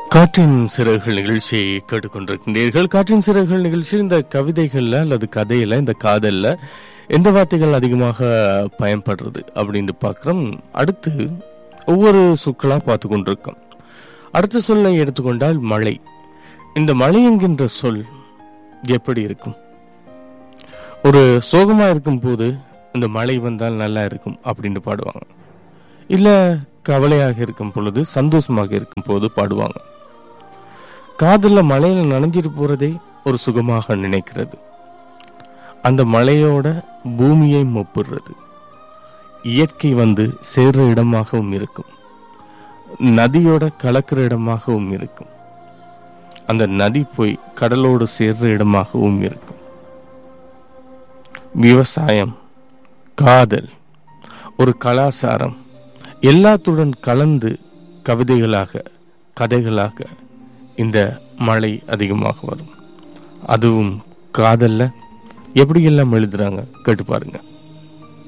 காற்றின் சிறகுகள் நிகழ்ச்சியை கேட்டுக்கொண்டிருக்கின்றீர்கள் காற்றின் சிறகுகள் நிகழ்ச்சி இந்த கவிதைகள்ல அல்லது கதையில இந்த காதல்ல எந்த வார்த்தைகள் அதிகமாக பயன்படுறது அப்படின்னு பார்க்குறோம் அடுத்து ஒவ்வொரு சொற்களா பார்த்து கொண்டிருக்கோம் அடுத்த சொல்லை எடுத்துக்கொண்டால் மழை இந்த மழை என்கின்ற சொல் எப்படி இருக்கும் ஒரு சோகமா இருக்கும் போது இந்த மழை வந்தால் நல்லா இருக்கும் அப்படின்னு பாடுவாங்க இல்ல கவலையாக இருக்கும் பொழுது சந்தோஷமாக இருக்கும் போது பாடுவாங்க காதல்ல மழையில நனைஞ்சிட்டு போறதே ஒரு சுகமாக நினைக்கிறது அந்த மழையோட பூமியை மொப்புறது இயற்கை வந்து சேர்ற இடமாகவும் இருக்கும் நதியோட கலக்கிற இடமாகவும் இருக்கும் அந்த நதி போய் கடலோடு சேர்ற இடமாகவும் இருக்கும் விவசாயம் காதல் ஒரு கலாச்சாரம் எல்லாத்துடன் கலந்து கவிதைகளாக கதைகளாக இந்த மழை அதிகமாக வரும் அதுவும் காதல்ல எப்படியெல்லாம் எழுதுறாங்க கேட்டு பாருங்க